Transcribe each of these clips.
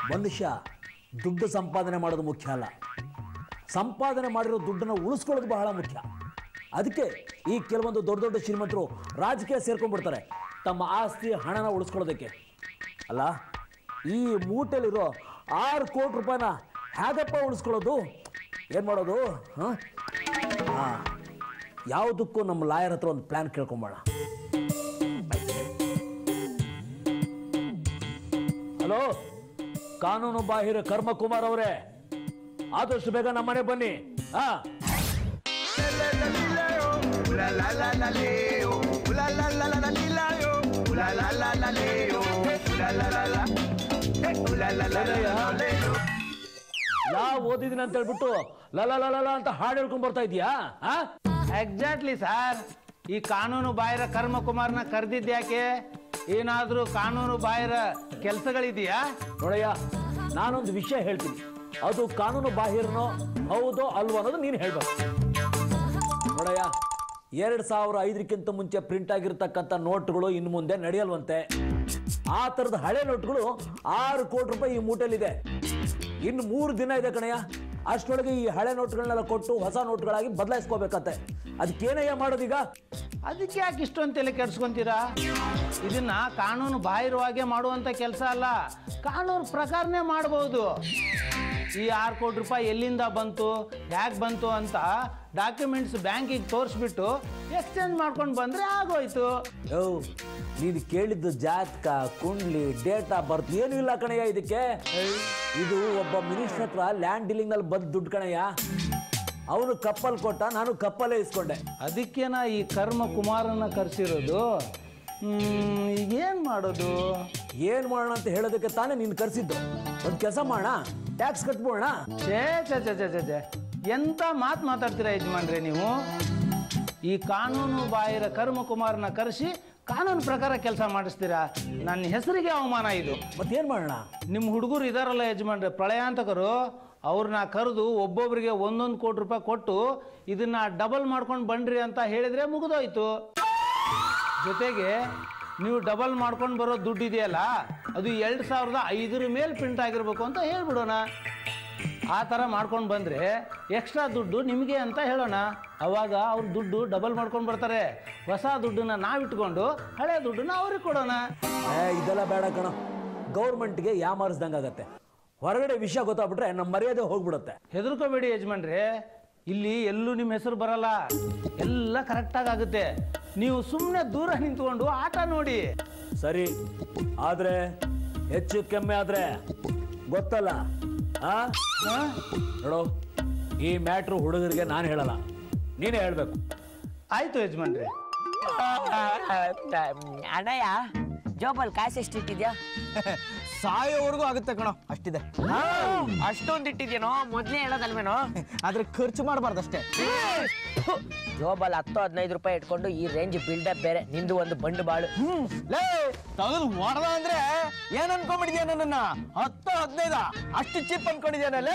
ಮನುಷ್ಯ ದುಡ್ಡು ಸಂಪಾದನೆ ಮಾಡೋದು ಮುಖ್ಯ ಅಲ್ಲ ಸಂಪಾದನೆ ಮಾಡಿರೋ ದುಡ್ಡನ್ನು ಉಳಿಸ್ಕೊಳ್ಳೋದು ಬಹಳ ಮುಖ್ಯ ಅದಕ್ಕೆ ಈ ಕೆಲವೊಂದು ದೊಡ್ಡ ದೊಡ್ಡ ಶ್ರೀಮಂತರು ರಾಜಕೀಯ ಸೇರ್ಕೊಂಡ್ಬಿಡ್ತಾರೆ ತಮ್ಮ ಆಸ್ತಿ ಹಣನ ಉಳಿಸ್ಕೊಳ್ಳೋದಕ್ಕೆ ಅಲ್ಲ ಈ ಮೂಟೆಲಿರೋ ಆರು ಕೋಟಿ ರೂಪಾಯಿನ ಹೇಗಪ್ಪ ಉಳಿಸ್ಕೊಳ್ಳೋದು ಏನು ಮಾಡೋದು ಹಾಂ ಹಾಂ ಯಾವುದಕ್ಕೂ ನಮ್ಮ ಲಾಯರ್ ಹತ್ರ ಒಂದು ಪ್ಲ್ಯಾನ್ ಕೇಳ್ಕೊಂಬೋಣ ಹಲೋ ಕಾನೂನು ಬಾಹಿರ ಕರ್ಮಕುಮಾರ್ ಅವರೇ ಆದಷ್ಟು ಬೇಗ ನಮ್ಮನೆ ಬನ್ನಿ ಹಾ ಲಾ ಓದಿದಿನ ಅಂತ ಹೇಳ್ಬಿಟ್ಟು ಲಲ ಲಲ ಅಂತ ಹಾಡು ಹೇಳ್ಕೊಂಡ್ ಬರ್ತಾ ಇದೀಯಾ ಹಾ ಎಕ್ಸಾಕ್ಟ್ಲಿ ಸರ್ ಈ ಕಾನೂನು ಬಾಹಿರ ಕರ್ಮಕುಮಾರ್ನ ಕರೆದಿದ್ದು ಯಾಕೆ ಏನಾದರೂ ಕಾನೂನು ಬಾಹಿರ ಕೆಲಸಗಳಿದೆಯಾ ನೋಡಯ್ಯ ನಾನೊಂದು ವಿಷಯ ಹೇಳ್ತೀನಿ ಅದು ಕಾನೂನು ಬಾಹಿರನೋ ಹೌದೋ ಅಲ್ವೋ ಅನ್ನೋದು ನೀನು ಹೇಳ್ಬೇಕು ನೋಡಯ್ಯ ಎರಡು ಸಾವಿರ ಐದಕ್ಕಿಂತ ಮುಂಚೆ ಪ್ರಿಂಟ್ ಆಗಿರ್ತಕ್ಕಂಥ ನೋಟ್ಗಳು ಇನ್ನು ಮುಂದೆ ನಡೆಯಲ್ವಂತೆ ಆ ಥರದ ಹಳೆ ನೋಟ್ಗಳು ಆರು ಕೋಟಿ ರೂಪಾಯಿ ಈ ಮೂಟೆಲಿದೆ ಇನ್ನು ಮೂರು ದಿನ ಇದೆ ಕಣಯ್ಯ ಅಷ್ಟರೊಳಗೆ ಈ ಹಳೆ ನೋಟ್ಗಳನ್ನೆಲ್ಲ ಕೊಟ್ಟು ಹೊಸ ನೋಟ್ಗಳಾಗಿ ಬದಲಾಯಿಸ್ಕೋಬೇಕಂತೆ ಅದಕ್ಕೇನಯ್ಯ ಮಾಡೋದೀಗ ಅದಕ್ಕೆ ಯಾಕೆ ಇಷ್ಟೊಂದು ತಲೆ ಕೆಡ್ಸ್ಕೊಂತೀರಾ ಇದನ್ನ ಕಾನೂನು ಬಾಹಿರವಾಗೇ ಮಾಡುವಂಥ ಕೆಲಸ ಅಲ್ಲ ಕಾನೂನು ಪ್ರಕಾರನೇ ಮಾಡಬಹುದು ಈ ಆರು ಕೋಟಿ ರೂಪಾಯಿ ಎಲ್ಲಿಂದ ಬಂತು ಯಾಕೆ ಬಂತು ಅಂತ ಡಾಕ್ಯುಮೆಂಟ್ಸ್ ಬ್ಯಾಂಕಿಗೆ ತೋರಿಸ್ಬಿಟ್ಟು ಎಕ್ಸ್ಚೇಂಜ್ ಮಾಡ್ಕೊಂಡು ಬಂದರೆ ಆಗೋಯ್ತು ಯೋ ನೀನು ಕೇಳಿದ್ದು ಜಾತಕ ಕುಂಡ್ಲಿ ಡೇಟ್ ಆಫ್ ಬರ್ತ್ ಏನೂ ಇಲ್ಲ ಕಣಯ್ಯ ಇದಕ್ಕೆ ಇದು ಒಬ್ಬ ಮಿನಿಸ್ಟರ್ ಹತ್ರ ಲ್ಯಾಂಡ್ ಡೀಲಿಂಗ್ ನಲ್ಲಿ ಬಂದ್ ದುಡ್ಡು ಕಣಯ್ಯ ಅವನು ಕಪ್ಪಲ್ ಕೊಟ್ಟ ನಾನು ಕಪ್ಪಲ್ಲೇ ಇಸ್ಕೊಂಡೆ ಅದಕ್ಕೇನ ಈ ಕರ್ಮ ಕುಮಾರನ ಕರೆಸಿರೋದು ಈಗೇನು ಮಾಡೋದು ಏನ್ ಮಾಡೋಣ ಅಂತ ಹೇಳೋದಕ್ಕೆ ತಾನೇ ನೀನು ಕರ್ಸಿದ್ದು ಒಂದು ಕೆಲಸ ಮಾಡೋಣ ಟ್ಯಾಕ್ಸ್ ಕಟ್ಬೋಣ ಛೇ ಛೇ ಛೇ ಛೇ ಛೇ ಛೇ ಎಂಥ ಮಾತು ಮಾತಾಡ್ತೀರಾ ಯಜಮಾನ್ರೆ ನೀವು ಈ ಕಾನೂನು ಬಾಹಿರ ಕರ್ಮಕುಮಾರನ ಕರೆಸಿ ಕಾನೂನು ಪ್ರಕಾರ ಕೆಲಸ ಮಾಡಿಸ್ತೀರಾ ನನ್ನ ಹೆಸರಿಗೆ ಅವಮಾನ ಇದು ಮತ್ತೇನ್ ಮಾಡೋಣ ನಿಮ್ಮ ಹುಡುಗರು ಇದಾರಲ್ಲ ಯಜಮಾನ್ರೆ ಪ್ರಳಯಾಂತಕರು ಅವ್ರನ್ನ ಕರೆದು ಒಬ್ಬೊಬ್ಬರಿಗೆ ಒಂದೊಂದು ಕೋಟಿ ರೂಪಾಯಿ ಕೊಟ್ಟು ಇದನ್ನ ಡಬಲ್ ಮಾಡ್ಕೊಂಡು ಬನ್ರಿ ಅಂತ ಹೇಳಿದ್ರೆ ಮುಗಿದೋಯ್ತು ಜೊತೆಗೆ ನೀವು ಡಬಲ್ ಮಾಡ್ಕೊಂಡು ಬರೋ ದುಡ್ಡು ಇದೆಯಲ್ಲ ಅದು ಎರಡು ಸಾವಿರದ ಐದರ ಮೇಲೆ ಪ್ರಿಂಟ್ ಆಗಿರ್ಬೇಕು ಅಂತ ಹೇಳ್ಬಿಡೋಣ ಆ ಥರ ಮಾಡ್ಕೊಂಡು ಬಂದರೆ ಎಕ್ಸ್ಟ್ರಾ ದುಡ್ಡು ನಿಮಗೆ ಅಂತ ಹೇಳೋಣ ಅವಾಗ ಅವ್ರ ದುಡ್ಡು ಡಬಲ್ ಮಾಡ್ಕೊಂಡು ಬರ್ತಾರೆ ಹೊಸ ದುಡ್ಡನ್ನ ನಾವಿಟ್ಕೊಂಡು ಹಳೆ ದುಡ್ಡನ್ನ ಅವ್ರಿಗೆ ಕೊಡೋಣ ಏ ಇದೆಲ್ಲ ಬೇಡ ಕಣ ಗೌರ್ಮೆಂಟ್ಗೆ ಯಾಮಾರಿಸ್ದಂಗೆ ಆಗತ್ತೆ ಹೊರಗಡೆ ವಿಷಯ ಗೊತ್ತಾಗ್ಬಿಟ್ರೆ ನಮ್ಮ ಮರ್ಯಾದೆ ಹೋಗ್ಬಿಡುತ್ತೆ ಹೆದರ್ಕೋಬೇಡಿ ಯಜಮಾನ್ರೆ ಇಲ್ಲಿ ಎಲ್ಲೂ ನಿಮ್ಮ ಹೆಸರು ಬರಲ್ಲ ಎಲ್ಲ ಕರೆಕ್ಟಾಗಿ ಆಗುತ್ತೆ ನೀವು ಸುಮ್ಮನೆ ದೂರ ನಿಂತ್ಕೊಂಡು ಆಟ ನೋಡಿ ಸರಿ ಆದ್ರೆ ಹೆಚ್ಚು ಕೆಮ್ಮೆ ಆದ್ರೆ ಗೊತ್ತಲ್ಲ ಆ ಹಾ? ನೋಡು ಈ ಮ್ಯಾಟ್ರು ಹುಡುಗರಿಗೆ ನಾನು ಹೇಳಲ್ಲ ನೀನೇ ಹೇಳ್ಬೇಕು ಆಯ್ತು ಯಜಮಾನ್ರೆ ಅಣ್ಣಯ್ಯ ಜೋಬಲ್ ಕಾಸು ಎಷ್ಟು ಇಟ್ಟಿದ್ಯಾ ಸಾಯೋವರೆಗೂ ಆಗುತ್ತೆ ಕಣೋ ಅಷ್ಟಿದೆ ಅಷ್ಟೊಂದು ಇಟ್ಟಿದ್ಯೇನೋ ಮೊದ್ಲೇ ಹೇಳೋದಲ್ವೇನೋ ಆದ್ರೆ ಖರ್ಚು ಮಾಡಬಾರ್ದಷ್ಟೇ ಜೋಬಲ್ ಹತ್ತು ಹದಿನೈದು ರೂಪಾಯಿ ಇಟ್ಕೊಂಡು ಈ ರೇಂಜ್ ಬಿಲ್ಡಪ್ ಬೇರೆ ನಿಂದು ಒಂದು ಬಂಡು ಬಾಳು ಲೇ ತಗದು ಹೊಡೆದ ಅಂದ್ರೆ ಏನ್ ಅನ್ಕೊಂಡ್ಬಿಟ್ಟಿದ್ಯಾ ನನ್ನನ್ನ ಹತ್ತು ಹದಿನೈದ ಅಷ್ಟು ಚಿಪ್ ಅನ್ಕೊಂಡಿದ್ಯಾನಲ್ಲ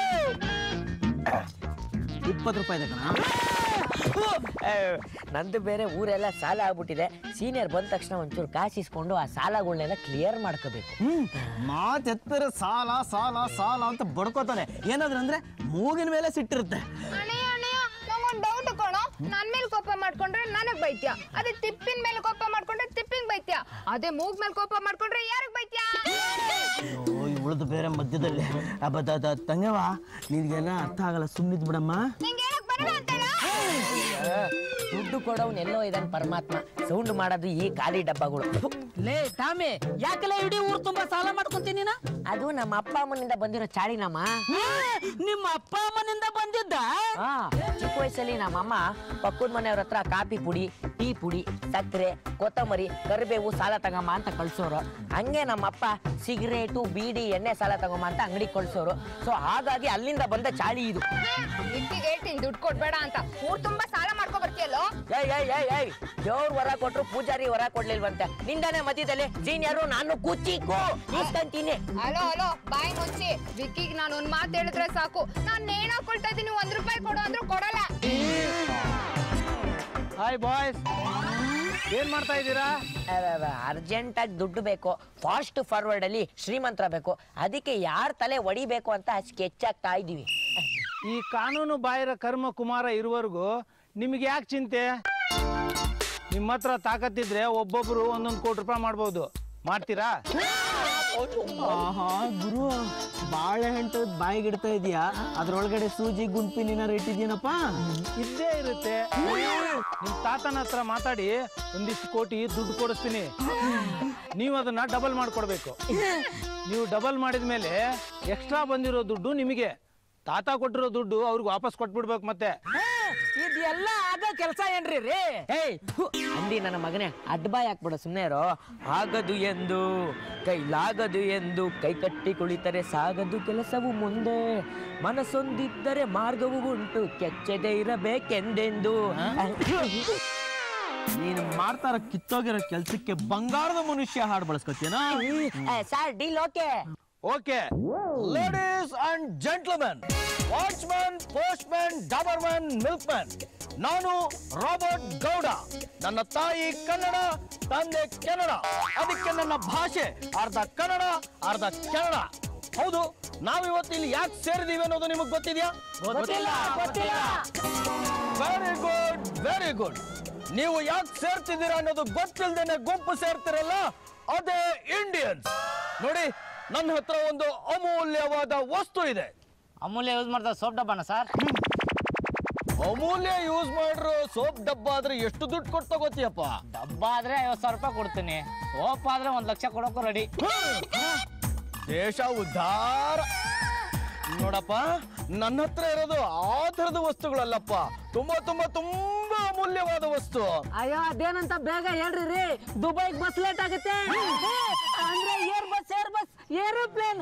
ಇಪ್ಪತ್ತು ರೂಪಾಯಿ ಇದೆ ಕಣ ಏ, ನಂದು ಬೇರೆ ಊರೆಲ್ಲ ಸಾಲ ಆಗ್ಬಿಟ್ಟಿದೆ ಸೀನಿಯರ್ ಬಂದ ತಕ್ಷಣ ಒಂಚೂರು ಕಾಸು ಇಸ್ಕೊಂಡು ಆ ಸಾಲಗಳನ್ನೆಲ್ಲ ಕ್ಲಿಯರ್ ಮಾಡ್ಕೋಬೇಕು ಹ್ಮ್ ಮಾತೆತ್ತರ ಸಾಲ ಸಾಲ ಸಾಲ ಅಂತ ಬಡ್ಕೋತಾನೆ ಏನಾದ್ರು ಅಂದ್ರೆ ಮೂಗಿನ ಮೇಲೆ ಸಿಟ್ಟಿರುತ್ತೆ ಅಣ್ಣಯ್ಯ ಅಣ್ಣಯ್ಯ ನಂಗೊಂದ್ ಡೌಟ್ ಕಣೋ ನನ್ ಮೇಲೆ ಕೋಪ ಮಾಡ್ಕೊಂಡ್ರೆ ನನಗ್ ಬೈತ್ಯಾ ಅದೇ ತಿಪ್ಪಿನ ಮೇಲೆ ಕೋಪ ಮಾಡ್ಕೊಂಡ್ರೆ ತಿಪ್ಪಿಂಗ್ ಬೈತ್ಯಾ ಅದೇ ಮೂಗ್ ಮೇಲೆ ಕೋಪ ಮಾಡ್ಕೊಂಡ್ರೆ ಯಾರಿಗ್ ಬೈತ್ಯಾ ಉಳಿದು ಬೇರೆ ಮಧ್ಯದಲ್ಲಿ ಅಬ್ಬ ತಂಗವ ನಿನ್ಗೆಲ್ಲ ಅರ್ಥ ಆಗಲ್ಲ ಸುಮ್ಮನಿದ್ ಬಿಡಮ್ಮ ನಿಂಗೆ ಹೇಳಕ್ ಬರಲ್ಲ ಅಂತಲ್ಲ ದುಡ್ಡು ಕೊಡೋನ್ ಎಲ್ಲೋ ಇದಾನ್ ಪರಮಾತ್ಮ ಸೌಂಡ್ ಮಾಡೋದು ಈ ಖಾಲಿ ಡಬ್ಬಗಳು ಲೇ ಟಾಮಿ ಯಾಕಲ್ಲ ಇಡೀ ಊರ್ ತುಂಬಾ ಸಾಲ ಮಾಡ್ಕೊಂತೀನಿ ನೀನ ಅದು ನಮ್ಮ ಅಪ್ಪ ಅಮ್ಮನಿಂದ ಬಂದಿರೋ ಚಾಳಿನಮ್ಮ ನಿಮ್ಮ ಅಪ್ಪ ಅಮ್ಮನಿಂದ ಬಂದಿದ್ದ ಹಾ ಚಿಕ್ಕ ವಯಸ್ಸಲ್ಲಿ ನಮ್ಮಮ್ಮ ಪಕ್ಕದ ಮನೆಯವ್ರ ಹತ್ರ ಕಾಫಿ ಪುಡಿ ಟೀ ಪುಡಿ ಸಕ್ಕರೆ ಕೊತ್ತಂಬರಿ ಕರಿಬೇವು ಸಾಲ ತಗಮ್ಮ ಅಂತ ಕಳ್ಸೋರು ಹಂಗೆ ನಮ್ಮಪ್ಪ ಸಿಗರೇಟು ಬೀಡಿ ಎಣ್ಣೆ ಸಾಲ ತಗೊಂಬ ಅಂತ ಅಂಗಡಿ ಕಳ್ಸೋರು ಸೊ ಹಾಗಾಗಿ ಅಲ್ಲಿಂದ ಬಂದ ಚಾಳಿ ಇದು ವಿಕ್ಕಿಗೆ ಹೇಳ್ತೀನಿ ದುಡ್ಡು ಕೊಡ್ಬೇಡ ಅಂತ ಊರ್ ತುಂಬಾ ಸಾಲ ಮಾಡ್ಕೊ ಬರ್ತೀಯಲ್ಲೋ ಏಯ್ ಏಯ್ ಏಯ್ ಏಯ್ ದೇವ್ರ ವರ ಕೊಟ್ರು ಪೂಜಾರಿ ವರ ಕೊಡ್ಲಿಲ್ವಂತೆ ನಿಂದಾನೆ ಮಧ್ಯದಲ್ಲಿ ಸೀನಿಯರು ನಾನು ಕುಚ್ಚಿಕು ಇಸ್ಕಂತೀನಿ ಹಲೋ ಹಲೋ ಬಾಯ್ ಮುಚ್ಚಿ ವಿಕ್ಕಿಗೆ ನಾನು ಒಂದ್ ಮಾತು ಹೇಳಿದ್ರೆ ಸಾಕು ನಾನ್ ನೇಣ ಹಾಕೊಳ್ತಾ ಇದೀನಿ ಒಂದ್ ರೂಪಾಯಿ ಕೊಡು ಅಂದ್ರೂ ಕೊಡಲ್ಲ ಹಾಯ್ ಬಾಯ್ಸ್ ಏನ್ ಮಾಡ್ತಾ ಇದ್ದೀರಾ ಅರ್ಜೆಂಟ್ ಆಗಿ ದುಡ್ಡು ಬೇಕು ಫಾಸ್ಟ್ ಫಾರ್ವರ್ಡ್ ಅಲ್ಲಿ ಶ್ರೀಮಂತರ ಬೇಕು ಅದಕ್ಕೆ ಯಾರ ತಲೆ ಹೊಡಿಬೇಕು ಅಂತ ಸ್ಕೆಚ್ ಆಗ್ತಾ ಇದೀವಿ ಈ ಕಾನೂನು ಬಾಹಿರ ಕರ್ಮ ಕುಮಾರ ಇರುವವರೆಗೂ ನಿಮ್ಗೆ ಯಾಕೆ ಚಿಂತೆ ನಿಮ್ಮ ಹತ್ರ ತಾಕತ್ತಿದ್ರೆ ಒಬ್ಬೊಬ್ರು ಒಂದೊಂದು ಕೋಟಿ ರೂಪಾಯಿ ಮಾಡ್ಬೋದು ಮಾಡ್ತೀರಾ ಆಹಾ ಗುರು ಬಾಳೆಹಂಟು ಬಾಯಿಗೆ ಇಡ್ತಾ ಇದೀಯಾ ಅದ್ರೊಳಗಡೆ ಸೂಜಿ ಗುಂಪಿನ ಏನಾರು ಇಟ್ಟಿದ್ಯೇನಪ್ಪ ಇದ್ದೇ ಇರುತ್ತೆ ನಿಮ್ ತಾತನ ಹತ್ರ ಮಾತಾಡಿ ಒಂದಿಷ್ಟು ಕೋಟಿ ದುಡ್ಡು ಕೊಡಿಸ್ತೀನಿ ನೀವು ಅದನ್ನ ಡಬಲ್ ಮಾಡ್ಕೊಡ್ಬೇಕು ನೀವು ಡಬಲ್ ಮಾಡಿದ ಮೇಲೆ ಎಕ್ಸ್ಟ್ರಾ ಬಂದಿರೋ ದುಡ್ಡು ನಿಮಗೆ ತಾತ ಕೊಟ್ಟಿರೋ ದುಡ್ಡು ಅವ್ರಿಗೆ ವಾಪಸ್ ಕೊಟ್ಬಿಡ್ಬೇಕು ಮತ್ತೆ ಇದೆಲ್ಲ ಆಗ ಕೆಲಸ ಏನ್ರಿ ರೀ ಏಯ್ ಥು, ಅಂದಿ ನನ್ನ ಮಗನೇ ಅಡ್ಬಾಯ್ ಹಾಕ್ಬಿಡ ಸುಮ್ಮನೆ ಇರೋ ಆಗದು ಎಂದು ಕೈಲಾಗದು ಎಂದು ಕೈ ಕಟ್ಟಿ ಕುಳಿತರೆ ಸಾಗದು ಕೆಲಸವು ಮುಂದೆ ಮನಸ್ಸೊಂದಿದ್ದರೆ ಮಾರ್ಗವು ಉಂಟು ಕೆಚ್ಚದೆ ಇರಬೇಕೆಂದೆಂದು ನೀನು ಮಾಡ್ತಾ ಇರೋ ಕಿತ್ತೋಗಿರೋ ಕೆಲ್ಸಕ್ಕೆ ಬಂಗಾರದ ಮನುಷ್ಯ ಹಾಡು ಬಳಸ್ಕೊತೀನಾ sir deal okay okay ladies and gentlemen watchman postman doberman milkman ನಾನು ರಾಬರ್ಟ್ ಗೌಡ ನನ್ನ ತಾಯಿ ಕನ್ನಡ ತಂದೆ ಕೆನಡ ಅದಕ್ಕೆ ನನ್ನ ಭಾಷೆ ಅರ್ಧ ಕನ್ನಡ ಅರ್ಧ ಕೆನಡ ಹೌದು ನಾವಿವತ್ತು ಇಲ್ಲಿ ಯಾಕೆ ಸೇರಿದೀವಿ ಅನ್ನೋದು ನಿಮಗೆ ಗೊತ್ತಿದೆಯಾ ಗೊತ್ತಿಲ್ಲ ಗೊತ್ತಿಲ್ಲ ವೆರಿ ಗುಡ್ ವೆರಿ ಗುಡ್ ನೀವು ಯಾಕೆ ಸೇರ್ತಿದ್ದೀರಾ ಅನ್ನೋದು ಗೊತ್ತಿಲ್ದೇನೆ ಗುಂಪು ಸೇರ್ತಿರಲ್ಲ ಅದೇ ಇಂಡಿಯನ್ಸ್ ನೋಡಿ ನನ್ನ ಹತ್ರ ಒಂದು ಅಮೂಲ್ಯವಾದ ವಸ್ತು ಇದೆ ಅಮೂಲ್ಯ ಯೂಸ್ ಮಾಡ್ತಾರೆ ಸೋಪ್ ಡಬ್ಬನ ಸರ್ ಅಮೂಲ್ಯ ಯೂಸ್ ಮಾಡಿರೋ ಸೋಪ್ ಡಬ್ಬ ಆದ್ರೆ ಎಷ್ಟು ದುಡ್ಡು ಕೊಟ್ಟು ತಗೋತಿಯಪ್ಪ ಡಬ್ಬ ಆದ್ರೆ ಐವತ್ತು ಸಾವಿರ ರೂಪಾಯಿ ಕೊಡ್ತೀನಿ ಸೋಪ್ ಆದ್ರೆ ಒಂದ್ ಲಕ್ಷ ಕೊಡೋಕು ರೆಡಿ ದೇಶ ಉದ್ಧಾರ ನೋಡಪ್ಪ ನನ್ನ ಹತ್ರ ಇರೋದು ಆ ಥರದ ವಸ್ತುಗಳಲ್ಲಪ್ಪ ತುಂಬಾ ತುಂಬಾ ತುಂಬಾ ಅಮೂಲ್ಯವಾದ ವಸ್ತು ಅಯ್ಯೋ ಅದೇನಂತ ಬೇಗ ಹೇಳ್ರಿ ರೀ ದುಬೈಗ್ ಬಸ್ ಲೇಟ್ ಆಗುತ್ತೆ ಅಂದ್ರೆ air bus air bus aeroplane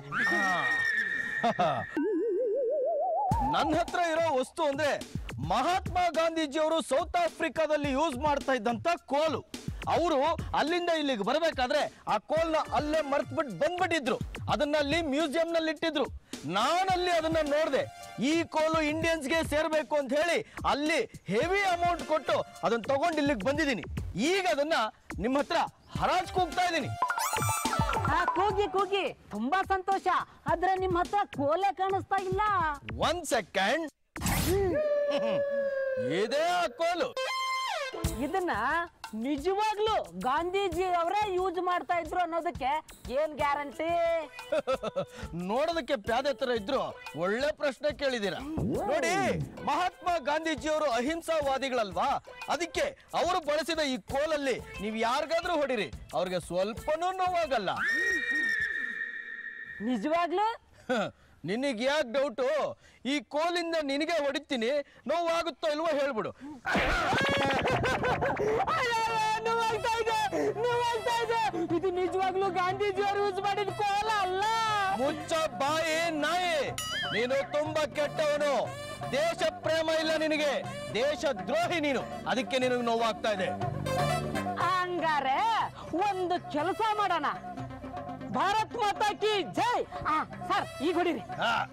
ನನ್ನ ಹತ್ರ ಇರೋ ವಸ್ತು ಅಂದ್ರೆ ಮಹಾತ್ಮ ಗಾಂಧೀಜಿಯವರು ಸೌತ್ ಆಫ್ರಿಕಾದಲ್ಲಿ ಯೂಸ್ ಮಾಡ್ತಾ ಇದ್ದಂತ ಕೋಲು ಅವರು ಅಲ್ಲಿಂದ ಇಲ್ಲಿಗೆ ಬರಬೇಕಾದ್ರೆ ಆ ಕೋಲ್ನ ಅಲ್ಲೇ ಮರ್ತ್ಬಿಟ್ಟು ಬಂದ್ಬಿಟ್ಟಿದ್ರು ಅದನ್ನ ಅಲ್ಲಿ ಮ್ಯೂಸಿಯಂ ನಲ್ಲಿ ಇಟ್ಟಿದ್ರು ನಾನಲ್ಲಿ ಅದನ್ನ ನೋಡಿದೆ ಈ ಕೋಲು ಇಂಡಿಯನ್ಸ್ಗೆ ಸೇರ್ಬೇಕು ಅಂತ ಹೇಳಿ ಅಲ್ಲಿ ಹೆವಿ ಅಮೌಂಟ್ ಕೊಟ್ಟು ಅದನ್ನ ತಗೊಂಡು ಇಲ್ಲಿಗೆ ಬಂದಿದ್ದೀನಿ ಈಗ ಅದನ್ನ ನಿಮ್ಮ ಹತ್ರ ಹರಾಜ್ ಕೂಗ್ತಾ ಇದ್ದೀನಿ ಹಾ ಕೂಗಿ ಕೂಗಿ ತುಂಬಾ ಸಂತೋಷ ಆದ್ರೆ ನಿಮ್ ಹತ್ರ ಕೋಲೆ ಕಾಣಿಸ್ತಾ ಇಲ್ಲ ಒನ್ ಸೆಕೆಂಡ್ ಇದೇ ಆ ಕೋಲು ಇದನ್ನ ನಿಜವಾಗ್ಲೂ ಗಾಂಧೀಜಿ ಅವರೇ ಯೂಸ್ ಮಾಡ್ತಾ ಇದ್ರು ಅನ್ನೋದಕ್ಕೆ ಏನ್ ಗ್ಯಾರಂಟಿ ನೋಡೋದಕ್ಕೆ ಪ್ಯಾದೆ ತರ ಇದ್ರು ಒಳ್ಳೆ ಪ್ರಶ್ನೆ ಕೇಳಿದೀರ ನೋಡಿ ಮಹಾತ್ಮ ಗಾಂಧೀಜಿಯವರು ಅಹಿಂಸಾವಾದಿಗಳಲ್ವಾ ಅದಕ್ಕೆ ಅವರು ಬಳಸಿದ ಈ ಕೋಲಲ್ಲಿ ನೀವು ಯಾರಿಗಾದ್ರೂ ಹೊಡಿರಿ ಅವ್ರಿಗೆ ಸ್ವಲ್ಪನೂ ನೋವಾಗಲ್ಲ ನಿಜವಾಗ್ಲೂ ನಿನಗೆ ಯಾಕೆ ಡೌಟು ಈ ಕೋಲಿಂದ ನಿನಗೆ ಹೊಡಿತೀನಿ ನೋವಾಗುತ್ತೋ ಇಲ್ವೋ ಹೇಳ್ಬಿಡು ನೋವಾಗ್ತಾ ಇದೆ ನೋವಾಗ್ತಾ ಇದೆ ಇದು ನಿಜವಾಗ್ಲೂ ಗಾಂಧೀಜಿ ಅವರು ಯೂಸ್ ಮಾಡಿದ ಕೋಲ ಅಲ್ಲ ಮುಚ್ಚ ಬಾಯಿ ನಾಯಿ ನೀನು ತುಂಬಾ ಕೆಟ್ಟವನು ದೇಶ ಪ್ರೇಮ ಇಲ್ಲ ನಿನಗೆ ದೇಶ ದ್ರೋಹಿ ನೀನು ಅದಕ್ಕೆ ನಿನಗೆ ನೋವಾಗ್ತಾ ಇದೆ ಹಂಗಾರೆ ಒಂದು ಕೆಲಸ ಮಾಡೋಣ ಭಾರತ್ ಮಾತಾ ಕಿ ಜೈ ಆ, ಸರ್ ಈಗ ಹೊಡಿರಿ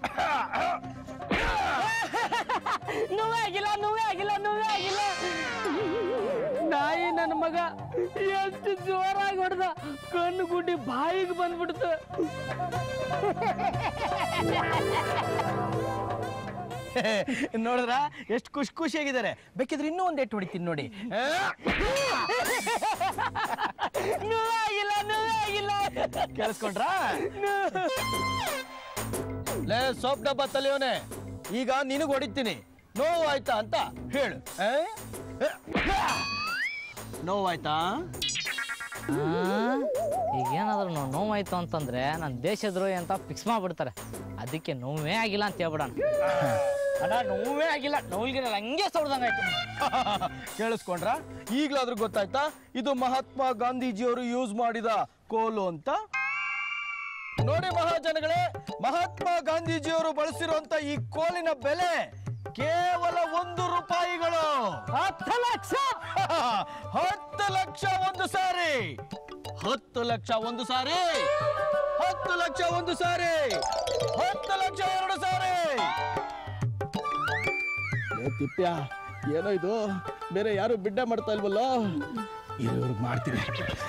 ನೋವೇ ಆಗಿಲ್ಲ ನೋವೇ ಆಗಿಲ್ಲ ನೋವೇ ಆಗಿಲ್ಲ ನಾಯಿ ನನ್ನ ಮಗ ಎಷ್ಟು ಜೋರಾಗಿ ಹೊಡೆದ ಕಣ್ಣು ಗುಡ್ಡಿ ಬಾಯಿಗೆ ಬಂದ್ಬಿಡ್ತು ನೋಡಿದ್ರ ಎಷ್ಟು ಖುಷಿ ಖುಷಿಯಾಗಿದ್ದಾರೆ ಬೇಕಿದ್ರೆ ಇನ್ನೂ ಒಂದ್ ಏಟ್ ಹೊಡಿತೀನಿ ನೋಡಿ ಆ? ನೋವೇ ಆಗಿಲ್ಲ ನೋವೇ ಆಗಿಲ್ಲ ಕೇಳಿಸ್ಕೊಂಡ್ರಾ ಲೇ ಸೋಪ್ ಡಬ್ಬ ತಲೆಯೋನೆ ಈಗ ನಿನಗ್ ಹೊಡಿತೀನಿ ನೋವಾಯ್ತಾ ಅಂತ ಹೇಳು ಆ? ನೋವಾಯ್ತಾ ಈಗ ಏನಾದ್ರು ನಾವು ನೋವಾಯ್ತು ಅಂತಂದ್ರೆ ನನ್ನ ದೇಶದ್ರೋಹಿ ಅಂತ ಫಿಕ್ಸ್ ಮಾಡ್ಬಿಡ್ತಾರೆ ಅದಕ್ಕೆ ನೋವೇ ಆಗಿಲ್ಲ ಅಂತ ಹೇಳ್ಬಿಡೋಣ ಅಣ್ಣ ನೋವೇ ಆಗಿಲ್ಲ ನೋವಿಗಿರಲ್ಲ ಹಂಗೆ ಸೌಡ್ದಂಗಾಯ್ತು ಕೇಳಿಸ್ಕೊಂಡ್ರ ಈಗ್ಲಾದ್ರೂ ಗೊತ್ತಾಯ್ತಾ ಇದು ಮಹಾತ್ಮ ಗಾಂಧೀಜಿಯವರು ಯೂಸ್ ಮಾಡಿದ ಕೋಲು ಅಂತ ನೋಡಿ ಮಹಾಜನಗಳೇ ಮಹಾತ್ಮ ಗಾಂಧೀಜಿಯವರು ಬಳಸಿರುವಂತ ಈ ಕೋಲಿನ ಬೆಲೆ ಕೇವಲ ಒಂದು ರೂಪಾಯಿಗಳು ಹತ್ತು ಲಕ್ಷ ಹತ್ತು ಲಕ್ಷ ಒಂದು ಸಾರಿ ಹತ್ತು ಲಕ್ಷ ಒಂದು ಸಾರಿ ಹತ್ತು ಲಕ್ಷ ಒಂದು ಸಾರಿ ಹತ್ತು ಲಕ್ಷ ಎರಡು ಸಾರಿ ತಿಪ್ಪ್ಯ ಏನೋ ಇದು ಬೇರೆ ಯಾರು ಬಿಡ್ಡ ಮಾಡ್ತಾ ಇಲ್ವಲ್ಲ ಇರೋರ್ಗ್ ಮಾಡ್ತೀನಿ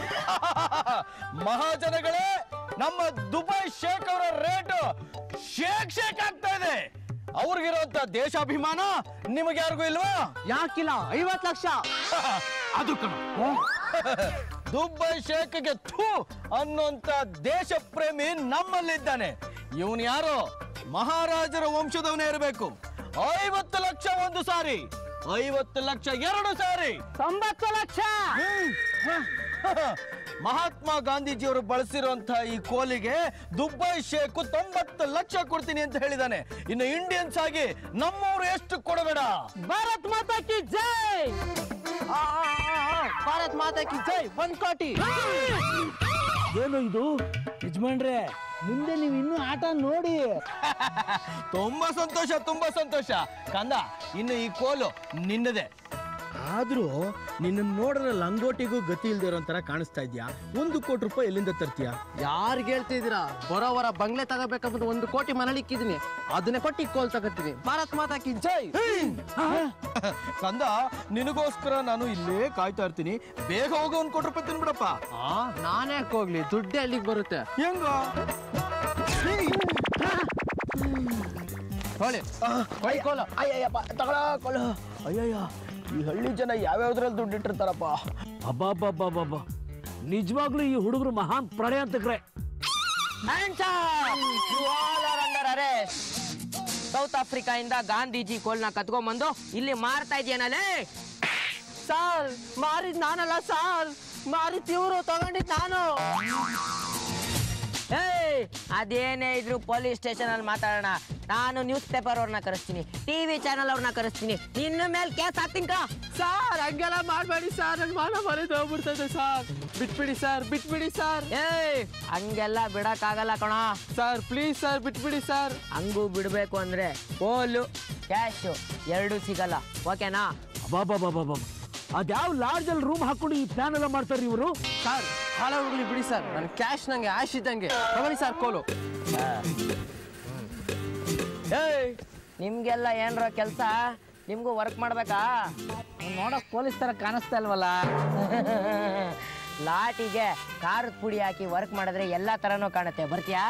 ಮಹಾಜನಗಳೇ ನಮ್ಮ ದುಬೈ ಶೇಖ್ ಅವರ ರೇಟ್ ಶೇಕ್ ಶೇಕ್ ಆಗ್ತಾ ಇದೆ ಅವ್ರಿಗಿರುವಂತ ದೇಶಾಭಿಮಾನ ನಿಮಗೆ ಯಾರಿಗೂ ಇಲ್ವಾ ಯಾಕಿಲ್ಲ ಐವತ್ ಲಕ್ಷ ಅದು ಕಣ ದುಬೈ ಶೇಖ್ಗೆ ಥೂ ಅನ್ನುವಂತ ದೇಶ ಪ್ರೇಮಿ ನಮ್ಮಲ್ಲಿದ್ದಾನೆ ಇವನು ಯಾರು ಮಹಾರಾಜರ ವಂಶದವನೇ ಇರಬೇಕು ಐವತ್ತು ಲಕ್ಷ ಒಂದು ಸಾರಿ ಐವತ್ತು ಲಕ್ಷ ಎರಡು ಸಾರಿ ತೊಂಬತ್ತು ಲಕ್ಷ ಮಹಾತ್ಮ ಗಾಂಧೀಜಿಯವರು ಬಳಸಿರುವಂತಹ ಈ ಕೋಲಿಗೆ ದುಬೈ ಶೇಖು ತೊಂಬತ್ತು ಲಕ್ಷ ಕೊಡ್ತೀನಿ ಅಂತ ಹೇಳಿದಾನೆ ಇನ್ನು ಇಂಡಿಯನ್ಸ್ ಆಗಿ ನಮ್ಮವರು ಎಷ್ಟು ಕೊಡಬೇಡ ಭಾರತ್ ಮಾತಾ ಕಿ ಜೈ ಭಾರತ್ ಮಾತಾ ಕಿ ಜೈ ಒಂದ್ ಕೋಟಿ ಏನು ಇದು ಯಜಮಾನ್ರೆ ಮುಂದೆ ನೀವು ಇನ್ನೂ ಆಟ ನೋಡಿ ತುಂಬಾ ಸಂತೋಷ ತುಂಬಾ ಸಂತೋಷ ಕಂದ ಇನ್ನು ಈ ಕೋಲು ನಿನ್ನದೇ ಆದ್ರೂ ನಿನ್ನ ನೋಡಿದ್ರೆ ಲಂಗೋಟಿಗೂ ಗತಿ ಇಲ್ದೇ ಇರೋ ತರ ಕಾಣಿಸ್ತಾ ಇದ್ಯಾ ಒಂದು ಕೋಟಿ ರೂಪಾಯಿ ಎಲ್ಲಿಂದ ತರ್ತೀಯಾ ಯಾರಿಗೆ ಹೇಳ್ತಿದ್ದೀರಾ ಬರೋ ವರ ಬಂಗ್ಲೆ ತಗೋಬೇಕಂಬುದು ಒಂದು ಕೋಟಿ ಮನೇಲಿ ಇಕ್ಕಿದೀನಿ ಅದನ್ನೇ ಕೊಟ್ಟು ಕೋಲ್ ತಗೋತೀನಿ ಭಾರತ್ ಮಾತಾ ಕಿ ಜೈ ಕಂದ ನಿನಗೋಸ್ಕರ ನಾನು ಇಲ್ಲೇ ಕಾಯ್ತಾ ಇರ್ತೀನಿ ಬೇಗ ಹೋಗೋ ಒಂದ್ ಕೋಟಿ ರೂಪಾಯಿ ತಿನ್ಬಿಡಪ್ಪ ಆ, ನಾನೇ ಯಾಕ್ ಹೋಗ್ಲಿ ದುಡ್ಡೇ ಅಲ್ಲಿಗೆ ಬರುತ್ತೆ ಹೆಂಗ ಹೊಳಿ ಹೊಳಿ ಕೋಲು ಅಯ್ಯಯ್ಯಪ್ಪ ತಗೊಳ ಕೊಳು ಅಯ್ಯಯ್ಯ ಈ ಹಳ್ಳಿ ಜನ ಯಾವ್ಯಾವ್ದ್ರಲ್ಲಿ ದುಡ್ಡು ಇಟ್ಟಿರ್ತಾರಪ್ಪ ಅಬ್ಬಬ್ಬಬ್ಬಬ್ಬ ನಿಜವಾಗ್ಲೂ ಈ ಹುಡುಗರು ಮಹಾನ್ ಪ್ರಣಯಾಂತಕ್ರೆ ಸೌತ್ ಆಫ್ರಿಕಾಯಿಂದ ಗಾಂಧೀಜಿ ಕೋಲ್ನ ಕತ್ಕೊಂಡ್ಬಂದು ಇಲ್ಲಿ ಮಾರ್ತಾ ಇದೆಯನಲ್ಲೇ ಸಾರ್ ಮಾರಿದ್ ನಾನಲ್ಲ ಸಾರ್ ಮಾರಿದ್ ಇವ್ರು ತಗೊಂಡಿದ್ ನಾನು ಏಯ್ ಅದೇನೇ ಇದ್ರು ಪೊಲೀಸ್ ಸ್ಟೇಷನ್ ಅಲ್ಲಿ ಮಾತಾಡೋಣ ನಾನು ನ್ಯೂಸ್ ಪೇಪರ್ ಅವ್ರನ್ನ ಕರೆಸ್ತೀನಿ ಟಿವಿ ಚಾನಲ್ ಅವ್ರನ್ನ ಕರೆಸ್ತೀನಿ ನಿನ್ನ ಮೇಲೆ ಕೇಸ್ ಹಾಕ್ತೀನಿ ಕಣ ಸಾರ್ ಹಂಗೆಲ್ಲ ಮಾಡ್ಬೇಡಿ ಸರ್ ನನ್ ಮಾನ ಮನೆದು ಹೋಗ್ಬಿಡ್ತದೆ ಸರ್ ಬಿಟ್ಬಿಡಿ ಸರ್ ಬಿಟ್ಬಿಡಿ ಸರ್ ಏಯ್ ಹಂಗೆಲ್ಲ ಬಿಡಕ್ಕಾಗಲ್ಲ ಕಣ ಸರ್ ಪ್ಲೀಸ್ ಸರ್ ಬಿಟ್ಬಿಡಿ ಸರ್ ಹಂಗೂ ಬಿಡಬೇಕು ಅಂದ್ರೆ ಕೋಲು ಕ್ಯಾಶು ಎರಡೂ ಸಿಗಲ್ಲ ಓಕೆನಾ ಅಬ್ಬಬ್ಬಬ್ಬಬ್ಬ ಅದ್ಯಾವ ಲಾಡ್ಜ್ ಅಲ್ಲಿ ರೂಮ್ ಹಾಕೊಂಡು ಈ ಪ್ಲಾನ್ ಎಲ್ಲ ಮಾಡ್ತಾರೆ ಇವರು ಸರ್ ಹಾಳ ಹೋಗ್ಲಿ ಬಿಡಿ ಸರ್ ನನ್ ಕ್ಯಾಶ್ ನಂಗೆ ಆಶ್ ಇದ್ದಂಗೆ ತಗೊಳ್ಳಿ ಸರ್ ಕೋಲು ಏಯ್ ನಿಮ್ಗೆಲ್ಲ ಏನ್ರ ಕೆಲಸ ನಿಮ್ಗೂ ವರ್ಕ್ ಮಾಡ್ಬೇಕಾ ನೋಡಕ್ ಪೊಲೀಸ್ ತರ ಕಾಣಿಸ್ತಾ ಇಲ್ವಲ್ಲ ಲಾಟಿಗೆ ಖಾರದ ಪುಡಿ ಹಾಕಿ ವರ್ಕ್ ಮಾಡಿದ್ರೆ ಎಲ್ಲಾ ತರನೂ ಕಾಣುತ್ತೆ ಬರ್ತೀಯಾ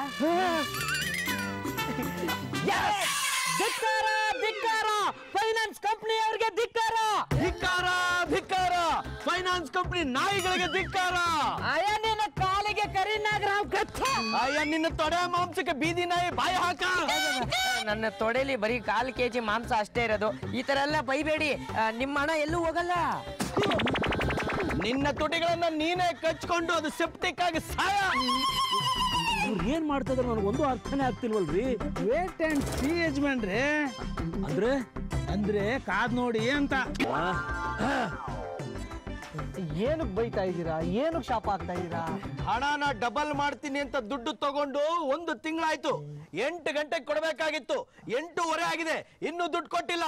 ಧಿಕ್ಕಾರ ಧಿಕ್ಕಾರ ಫೈನಾನ್ಸ್ ಕಂಪ್ನಿ ಅವ್ರಿಗೆ ಧಿಕ್ಕಾರ ಧಿಕ್ಕಾರ ಧಿಕ್ಕಾರ ಫೈನಾನ್ಸ್ ಕಂಪನಿ ನಾಯಿಗಳಿಗೆ ಧಿಕ್ಕಾರ ಅಯ್ಯ ನಿನ್ನ ಕಾಲಿಗೆ ಕರಿನಾಗರಾವ್ ಕಚ್ಚ ಅಯ್ಯ ನಿನ್ನ ತೊಡೆ ಮಾಂಸಕ್ಕೆ ಬೀದಿ ನಾಯಿ ಬಾಯಿ ಹಾಕ ನನ್ನ ತೊಡೆಲಿ ಬರೀ ಕಾಲು ಕೆಜಿ ಮಾಂಸ ಅಷ್ಟೇ ಇರೋದು ಈ ತರ ಎಲ್ಲ ಬೈಬೇಡಿ ಆ, ನಿಮ್ಮ ಹಣ ಎಲ್ಲೂ ಹೋಗಲ್ಲ ನಿನ್ನ ತುಟಿಗಳನ್ನ ನೀನೇ ಕಚ್ಕೊಂಡು ಅದು ಸೆಪ್ಟಿಕ್ ಆಗಿ ಸಾಯ ಇವ್ರು ಏನ್ ಮಾಡ್ತಾ ಇದಾರೆ ನನಗೊಂದು ಅರ್ಥನೇ ಆಗ್ತಿಲ್ವಲ್ರಿ ವೇಟ್ ಅಂಡ್ ಸಿ ಯಜಮಾನ್ರಿ ಅಂದ್ರೆ ಅಂದ್ರೆ ಕಾದ್ ನೋಡಿ ಅಂತ ಏನಕ್ಕೆ ಬೈತಾ ಇದ್ದೀರಾ ಏನಕ್ಕೆ ಶಾಪ ಆಗ್ತಾ ಇದ್ದೀರಾ ಹಣನ ಡಬಲ್ ಮಾಡ್ತೀನಿ ಅಂತ ದುಡ್ಡು ತಗೊಂಡು ಒಂದು ತಿಂಗಳಾಯ್ತು ಎಂಟು ಗಂಟೆಗೆ ಕೊಡಬೇಕಾಗಿತ್ತು ಎಂಟೂವರೆ ಆಗಿದೆ ಇನ್ನೂ ದುಡ್ಡು ಕೊಟ್ಟಿಲ್ಲ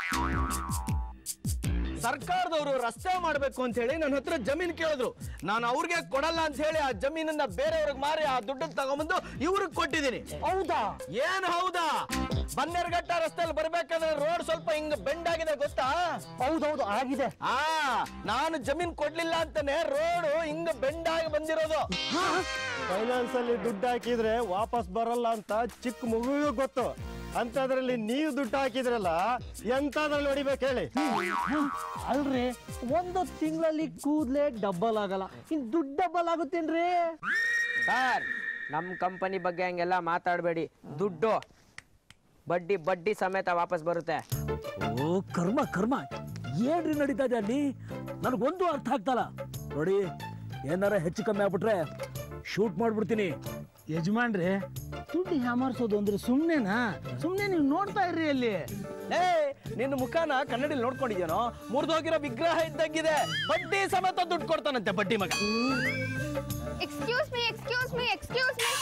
ಸರ್ಕಾರದವರು ರಸ್ತೆ ಮಾಡ್ಬೇಕು ಅಂತ ಹೇಳಿ ನನ್ನ ಹತ್ರ ಜಮೀನ್ ಕೇಳಿದ್ರು ನಾನು ಅವ್ರಿಗೆ ಕೊಡಲ್ಲ ಅಂತ ಹೇಳಿ ಆ ಜಮೀನನ್ನ ಬೇರೆಯವ್ರಿಗೆ ಮಾರಿ ಆ ದುಡ್ಡು ತಗೊಂಬಂದು ಇವ್ರಿಗೆ ಕೊಟ್ಟಿದ್ದೀನಿ ಹೌದಾ ಏನ್ ಹೌದಾ ಬನ್ನೇರ್ಘಟ್ಟ ರಸ್ತೆಯಲ್ಲಿ ಬರ್ಬೇಕಾದ್ರೆ ರೋಡ್ ಸ್ವಲ್ಪ ಹಿಂಗ್ ಬೆಂಡ್ ಆಗಿದೆ ಗೊತ್ತಾ ಹೌದೌದು ಆಗಿದೆ ಆ ನಾನು ಜಮೀನ್ ಕೊಡ್ಲಿಲ್ಲ ಅಂತಾನೆ ರೋಡ್ ಹಿಂಗ್ ಬೆಂಡ್ ಆಗಿ ಬಂದಿರೋದು ಫೈನಾನ್ಸ್ ಅಲ್ಲಿ ದುಡ್ಡು ಹಾಕಿದ್ರೆ ವಾಪಸ್ ಬರಲ್ಲ ಅಂತ ಚಿಕ್ಕ ಮಗುವಿಗೂ ಗೊತ್ತು ಅಂತದ್ರಲ್ಲಿ ನೀವು ದುಡ್ಡು ಹಾಕಿದ್ರಲ್ಲ ಎಂತದ್ರಲ್ಲಿ ಹೊಡಿಬೇಕು ಹೇಳಿ ಅಲ್ರಿ ಒಂದು ತಿಂಗಳಲ್ಲಿ ಕೂದ್ಲೆ ಡಬ್ಬಲ್ ಆಗಲ್ಲ ಇನ್ ದುಡ್ಡು ಡಬ್ಬಲ್ ಆಗುತ್ತೇನ್ರಿ ಸರ್ ನಮ್ಮ ಕಂಪನಿ ಬಗ್ಗೆ ಹಂಗೆಲ್ಲ ಮಾತಾಡಬೇಡಿ ದುಡ್ಡು ಬಡ್ಡಿ ಬಡ್ಡಿ ಸಮೇತ ವಾಪಸ್ ಬರುತ್ತೆ ಓ ಕರ್ಮ ಕರ್ಮ ಏನ್ರಿ ನಡೀತಾ ಇದೆ ಅಲ್ಲಿ ನನಗೊಂದು ಅರ್ಥ ಆಗ್ತಲ್ಲ ನೋಡಿ ಏನಾರ ಹೆಚ್ಚು ಕಮ್ಮಿ ಆಗ್ಬಿಟ್ರೆ ಶೂಟ್ ಮಾಡ್ಬಿಡ್ತೀನಿ ಯಜಮಾನ್ರಿ ದುಡ್ಡು ಹ್ಯಾಮರ್ಸೋದು ಅಂದ್ರೆ ಸುಮ್ನೆನಾ ಸುಮ್ನೆ ನೀವು ನೋಡ್ತಾ ಇರ್ರಿ ಅಲ್ಲಿ ಏ ನಿನ್ನ ಮುಖನ ಕನ್ನಡಿಲಿ ನೋಡ್ಕೊಂಡಿದ್ಯಾನೋ ಮುರಿದೋಗಿರೋ ವಿಗ್ರಹ ಇದ್ದಂಗಿದೆ ಬಡ್ಡಿ ಸಮೇತ ದುಡ್ಡು ಕೊಡ್ತಾನಂತೆ ಬಡ್ಡಿ ಮಗ excuse me excuse me excuse me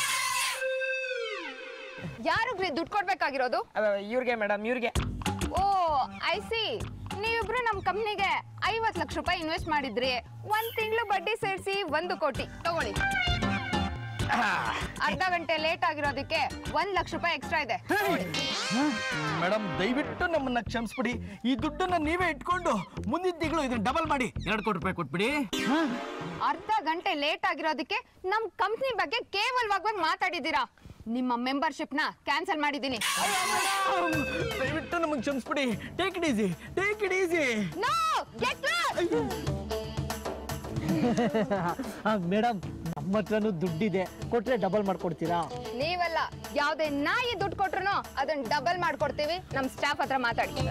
ಯಾರಿಗ್ರಿ ದುಡ್ಡು ಕೊಡ್ಬೇಕಾಗಿರೋದು ಇವ್ರಿಗೆ ಮೇಡಮ್ ಇವ್ರಿಗೆ ಓ ಐ ಸಿ ನೀವಿಬ್ರು ನಮ್ಮ ಕಂಪ್ನಿಗೆ ಐವತ್ತು ಲಕ್ಷ ರೂಪಾಯಿ ಇನ್ವೆಸ್ಟ್ ಮಾಡಿದ್ರಿ ಒಂದ್ ತಿಂಗಳು ಬಡ್ಡಿ ಸೇರಿಸಿ ಒಂದು ಕೋಟಿ ತಗೊಳ್ಳಿ ಅರ್ಧ ಗಂಟೆ ಲೇಟ್ ಆಗಿರೋದಕ್ಕೆ ಒಂದ್ ಲಕ್ಷ ರೂಪಾಯಿ ಎಕ್ಸ್ಟ್ರಾ ಇದೆ ಮೇಡಮ್ ದಯವಿಟ್ಟು ನಮ್ಮನ್ನ ಕ್ಷಮಿಸ್ಬಿಡಿ ಈ ದುಡ್ಡನ್ನ ನೀವೇ ಇಟ್ಕೊಂಡು ಮುಂದಿನ ತಿಂಗಳು ಇದನ್ನ ಡಬಲ್ ಮಾಡಿ ಎರಡು ಕೋಟಿ ರೂಪಾಯಿ ಕೊಟ್ಬಿಡಿ ಅರ್ಧ ಗಂಟೆ ಲೇಟ್ ಆಗಿರೋದಕ್ಕೆ ನಮ್ ಕಂಪ್ನಿ ಬಗ್ಗೆ ಕೇವಲವಾಗಿ ಮಾತಾಡಿದ್ದೀರಾ ನಿಮ್ಮ ಮೆಂಬರ್ಶಿಪ್ ನ ಕ್ಯಾನ್ಸಲ್ ಮಾಡಿದ್ದೀನಿ ದಯವಿಟ್ಟು ನಮಗೆ ಕ್ಷಮಿಸ್ಬಿಡಿ take it easy take it easy no get madam ನಮ್ಮ ಹತ್ರನೂ ದುಡ್ಡಿದೆ ಕೊಟ್ರೆ ಡಬಲ್ ಮಾಡ್ಕೊಡ್ತೀರಾ ನೀವಲ್ಲ ಯಾವ್ದೇ ನಾಯಿ ದುಡ್ಡು ಕೊಟ್ರು ಅದನ್ನ ಡಬಲ್ ಮಾಡ್ಕೊಡ್ತೀವಿ ನಮ್ ಸ್ಟಾಫ್ ಹತ್ರ ಮಾತಾಡಿ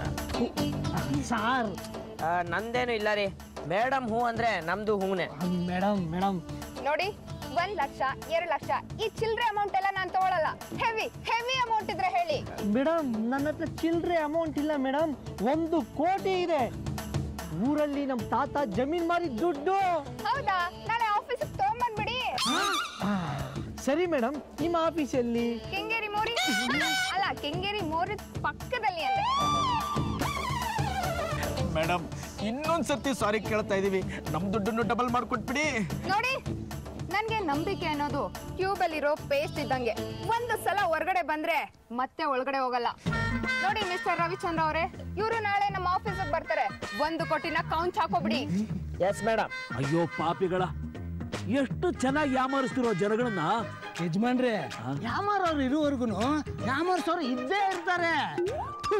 ಸಾರ್ ಆ, ನಂದೇನು ಇಲ್ಲ ರೀ ಮೇಡಮ್ ಹೂ ಅಂದ್ರೆ ನಮ್ದು ಹೂನೆ ಮೇಡಮ್ ಮೇಡಮ್ ನೋಡಿ ಒಂದ್ ಲಕ್ಷ ಎರಡ್ ಲಕ್ಷ ಈ ಚಿಲ್ಡ್ರೆ ಅಮೌಂಟ್ ಎಲ್ಲ ನಾನ್ ತಗೊಳಲ್ಲ ಹೆವಿ ಹೆವಿ ಅಮೌಂಟ್ ಇದ್ರೆ ಹೇಳಿ ಮೇಡಮ್ ನನ್ನ ಹತ್ರ ಚಿಲ್ಲರೆ ಅಮೌಂಟ್ ಇಲ್ಲ ಮೇಡಮ್ ಒಂದು ಕೋಟಿ ಇದೆ ಊರಲ್ಲಿ ನಮ್ಮ ತಾತ ಜಮೀನ್ ಮಾರಿ ದುಡ್ಡು ಹೌದಾ ನಾಳೆ ಆಫೀಸ್ ತಗೊಂಬಂದ್ಬಿಡಿ ಸರಿ ಮೇಡಮ್ ನಿಮ್ಮ ಆಫೀಸಲ್ಲಿ ಕೆಂಗೇರಿ ಮೋರಿ ಅಲ್ಲ ಕೆಂಗೇರಿ ಮೋರಿ ಪಕ್ಕದಲ್ಲಿ ಅಂದ್ರೆ ಮೇಡಮ್ ಇನ್ನೊಂದ್ ಸತಿ ಸಾರಿ ಕೇಳ್ತಾ ಇದೀವಿ ನಮ್ ದುಡ್ಡನ್ನು ಡಬಲ್ ಮಾಡ್ಕೊಟ್ಬಿಡಿ ನೋಡಿ ನನ್ಗೆ ನಂಬಿಕೆ ಅನ್ನೋದು ಟ್ಯೂಬ್ ಅಲ್ಲಿರೋ ಪೇಸ್ಟ್ ಇದ್ದಂಗೆ ಒಂದು ಸಲ ಹೊರಗಡೆ ಬಂದ್ರೆ ಮತ್ತೆ ಒಳಗಡೆ ಹೋಗಲ್ಲ ನೋಡಿ ಮಿಸ್ಟರ್ ರವಿಚಂದ್ರ ಅವರೇ ಇವರು ನಾಳೆ ನಮ್ಮ ಆಫೀಸಿಗೆ ಬರ್ತಾರೆ ಒಂದು ಕೋಟಿನ ಕೌಂಚ್ ಹಾಕೋಬಿಡಿ ಎಸ್ ಮೇಡಮ್ ಅಯ್ಯೋ ಪಾಪಿಗಳ ಎಷ್ಟು ಚೆನ್ನಾಗಿ ಯಾಮಾರಿಸ್ತಿರೋ ಜನಗಳನ್ನ ಯಜಮಾನ್ರೆ ಯಾಮಾರವ್ರು ಇರುವವರೆಗೂ ಯಾಮಾರ್ಸೋರು ಇದ್ದೇ ಇರ್ತಾರೆ ಥು.